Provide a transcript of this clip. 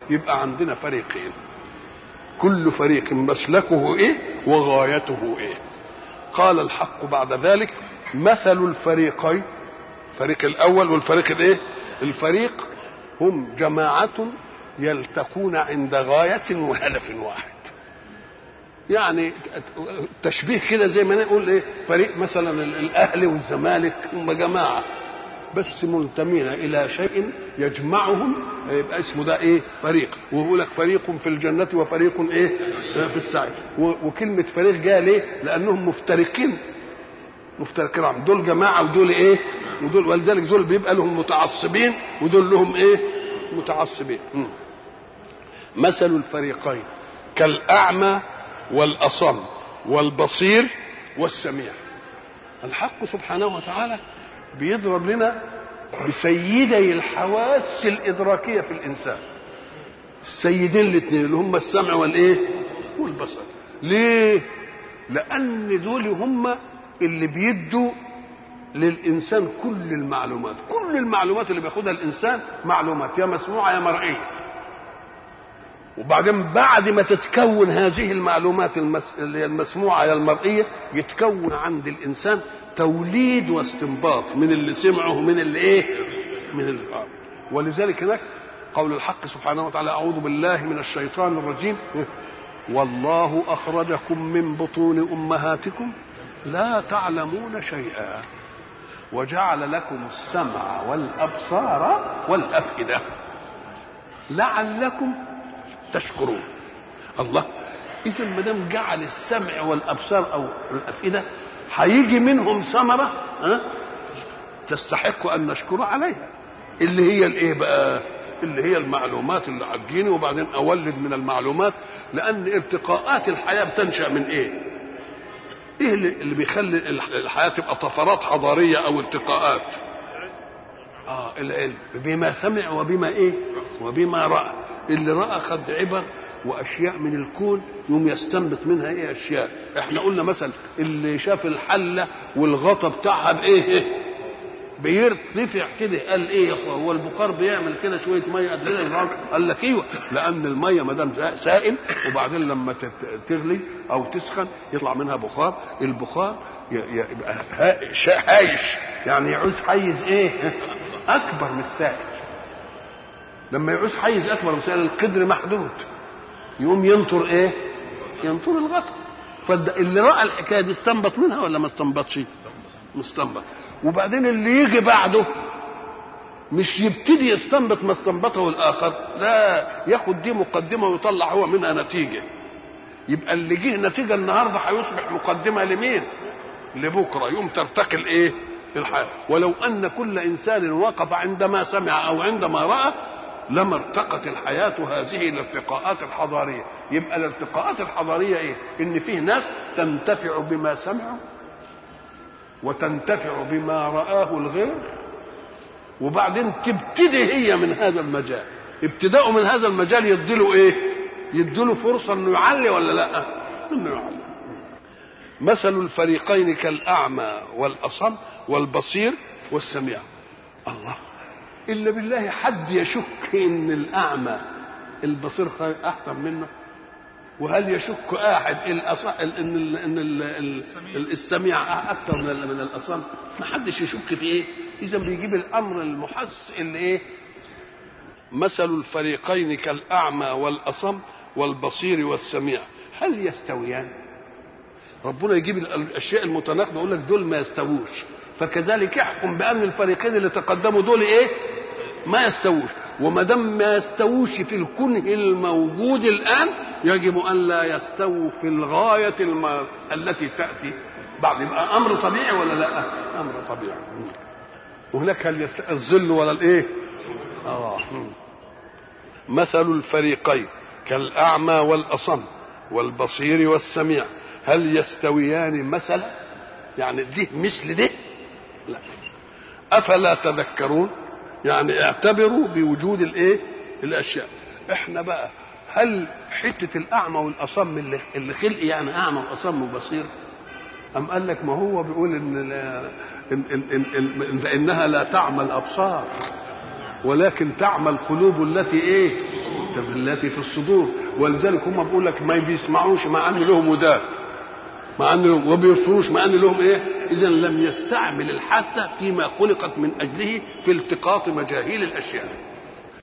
يبقى عندنا فريقين كل فريق مسلكه ايه وغايته ايه قال الحق بعد ذلك مثل الفريقين الفريق الاول والفريق الايه الفريق هم جماعه يلتقون عند غايه وهدف واحد يعني تشبيه كده زي ما نقول ايه فريق مثلا الاهلي والزمالك هم جماعه بس منتمين الى شيء يجمعهم يبقى اسمه ده ايه فريق ويقول لك فريق في الجنه وفريق ايه في السعي وكلمه فريق جايه ليه لانهم مفترقين مفترقين عن دول جماعه ودول ايه ودول ولذلك دول بيبقى لهم متعصبين ودول لهم ايه متعصبين م. مثل الفريقين كالاعمى والاصم والبصير والسميع الحق سبحانه وتعالى بيضرب لنا بسيدي الحواس الادراكيه في الانسان السيدين الاثنين اللي هم السمع والايه والبصر ليه لان دول هم اللي بيدوا للانسان كل المعلومات كل المعلومات اللي بياخدها الانسان معلومات يا مسموعه يا مرئيه وبعدين بعد ما تتكون هذه المعلومات المس... اللي هي المسموعه يا المرئيه يتكون عند الانسان توليد واستنباط من اللي سمعه من اللي ايه من اللي آه. ولذلك هناك قول الحق سبحانه وتعالى اعوذ بالله من الشيطان الرجيم والله اخرجكم من بطون امهاتكم لا تعلمون شيئا وجعل لكم السمع والابصار والافئده لعلكم تشكرون الله اذا ما دام جعل السمع والابصار او الافئده هيجي منهم ثمره ها تستحق ان نشكر عليها اللي هي الايه بقى اللي هي المعلومات اللي هتجيني وبعدين اولد من المعلومات لان ارتقاءات الحياه بتنشا من ايه ايه اللي, اللي بيخلي الحياه تبقى طفرات حضاريه او ارتقاءات اه العلم بما سمع وبما ايه وبما راى اللي راى خد عبر واشياء من الكون يوم يستنبط منها ايه اشياء احنا قلنا مثلا اللي شاف الحله والغطا بتاعها بايه بيرتفع كده قال ايه يا اخوه هو البخار بيعمل كده شويه ميه قد كده قال لك ايوه لان الميه ما دام سائل وبعدين لما تغلي او تسخن يطلع منها بخار البخار يبقى هايش يعني يعوز حيز ايه اكبر من السائل لما يعوز حيز اكبر من السائل القدر محدود يقوم ينطر ايه ينطر الغطا فاللي راى الحكايه دي استنبط منها ولا ما استنبطش مستنبط وبعدين اللي يجي بعده مش يبتدي يستنبط ما استنبطه الاخر لا ياخد دي مقدمه ويطلع هو منها نتيجه يبقى اللي جه نتيجه النهارده هيصبح مقدمه لمين لبكره يوم ترتقي الايه الحياه ولو ان كل انسان وقف عندما سمع او عندما راى لما ارتقت الحياة هذه الارتقاءات الحضارية يبقى الارتقاءات الحضارية ايه ان فيه ناس تنتفع بما سمعوا وتنتفع بما رآه الغير وبعدين تبتدي هي من هذا المجال ابتداءه من هذا المجال يديله ايه يديله فرصة انه يعلي ولا لا انه يعلي مثل الفريقين كالأعمى والأصم والبصير والسميع الله الا بالله حد يشك ان الاعمى البصير احسن منه وهل يشك احد الأص... ان ال... ان ال... ال... السميع اكثر من من الاصم ما حدش يشك في ايه اذا بيجيب الامر المحس اللي ايه مثل الفريقين كالاعمى والاصم والبصير والسميع هل يستويان ربنا يجيب الاشياء المتناقضه يقول لك دول ما يستووش فكذلك يحكم بان الفريقين اللي تقدموا دول ايه ما يستووش وما دام ما يستووش في الكنه الموجود الان يجب ان لا يستووا في الغايه الم... التي تاتي بعد يبقى امر طبيعي ولا لا امر طبيعي وهناك هل يست... الظل ولا الايه اه مثل الفريقين كالاعمى والاصم والبصير والسميع هل يستويان مثلا يعني دي مثل ده لا افلا تذكرون يعني اعتبروا بوجود الايه الاشياء احنا بقى هل حته الاعمى والاصم اللي, اللي خلق يعني اعمى واصم وبصير ام قال لك ما هو بيقول ان لا إن إن إن إن فانها لا تعمى الابصار ولكن تعمى القلوب التي ايه طب التي في الصدور ولذلك هم بيقول لك ما بيسمعوش مع ان لهم ودان مع ان لهم وبيبصروش مع ان لهم ايه اذا لم يستعمل الحاسه فيما خلقت من اجله في التقاط مجاهيل الاشياء